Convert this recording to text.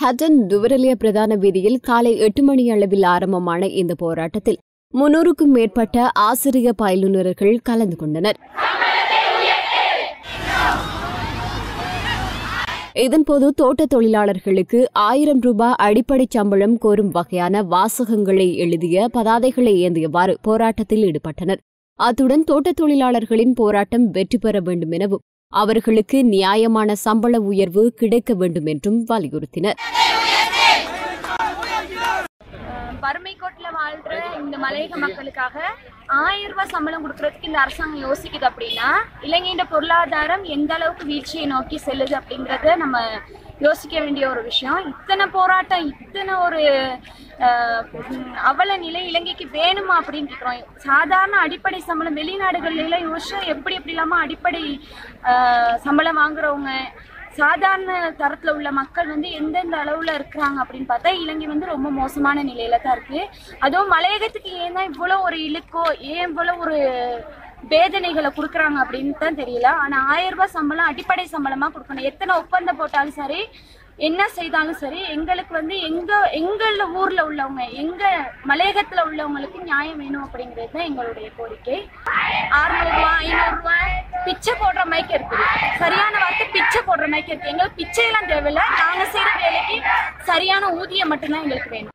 ஹட்டன் துவரலிய பிரதான வீதியில் காலை எட்டு மணி அளவில் ஆரம்பமான இந்த போராட்டத்தில் முன்னூறுக்கும் மேற்பட்ட ஆசிரிய பயிலுநர்கள் கலந்து கொண்டனர் இதன்போது தோட்ட தொழிலாளர்களுக்கு ஆயிரம் ரூபாய் அடிப்படை சம்பளம் கோரும் வகையான வாசகங்களை எழுதிய பதாதைகளை ஏந்தியவாறு போராட்டத்தில் ஈடுபட்டனர் அத்துடன் தோட்ட தொழிலாளர்களின் போராட்டம் வெற்றி பெற வேண்டும் எனவும் அவர்களுக்கு நியாயமான சம்பள உயர்வு கிடைக்க வேண்டும் என்றும் வலியுறுத்தினர் வறுமை கோட்டில் வாழ்ற இந்த மலையக மக்களுக்காக ஆயிரம் ரூபாய் சம்பளம் கொடுக்கறதுக்கு இந்த அரசாங்கம் யோசிக்குது அப்படின்னா இலங்கையின் பொருளாதாரம் எந்த அளவுக்கு வீழ்ச்சியை நோக்கி செல்லுது அப்படிங்கறத நம்ம யோசிக்க வேண்டிய ஒரு விஷயம் இத்தனை போராட்டம் இத்தனை ஒரு அஹ், உம், அவல நிலை இலங்கைக்கு வேணுமா அப்படின்னு கேட்குறோம் சாதாரண அடிப்படை சம்பளம் வெளிநாடுகள்ல எல்லாம் யோசிச்சா எப்படி எப்படி இல்லாம அடிப்படை அஹ், சம்பளம் வாங்குறவங்க சாதாரண தரத்துல உள்ள மக்கள் வந்து எந்தெந்த அளவுல இருக்கிறாங்க அப்படின்னு பார்த்தா இலங்கை வந்து ரொம்ப மோசமான நிலையில தான் இருக்கு அதுவும் மலையகத்துக்கு ஏன் தான் இவ்வளவு ஒரு இழுக்கோ ஏன் இவ்வளவு ஒரு வேதனைகளை கொடுக்குறாங்க அப்படின்னு தான் தெரியல ஆனா ஆயிரம் ரூபாய் சம்பளம் அடிப்படை சம்பளமா கொடுக்கணும் எத்தனை ஒப்பந்தம் போட்டாலும் சரி என்ன செய்தாலும் சரி எங்களுக்கு வந்து எங்க எங்கள ஊர்ல உள்ளவங்க எங்க மலையகத்துல உள்ளவங்களுக்கு நியாயம் வேணும் அப்படிங்கிறது தான் எங்களுடைய கோரிக்கை அறுநூறு ரூபாய் ஐநூறு ரூபாய் பிச்சை போடுற மாதிரி இருக்குது சரியான வார்த்தை பிச்சை போடுற மாதிரி இருக்கு எங்களுக்கு பிச்சையெல்லாம் தேவையில்லை நாங்க செய்யற வேலைக்கு சரியான ஊதியம் மட்டும்தான் எங்களுக்கு வேணும்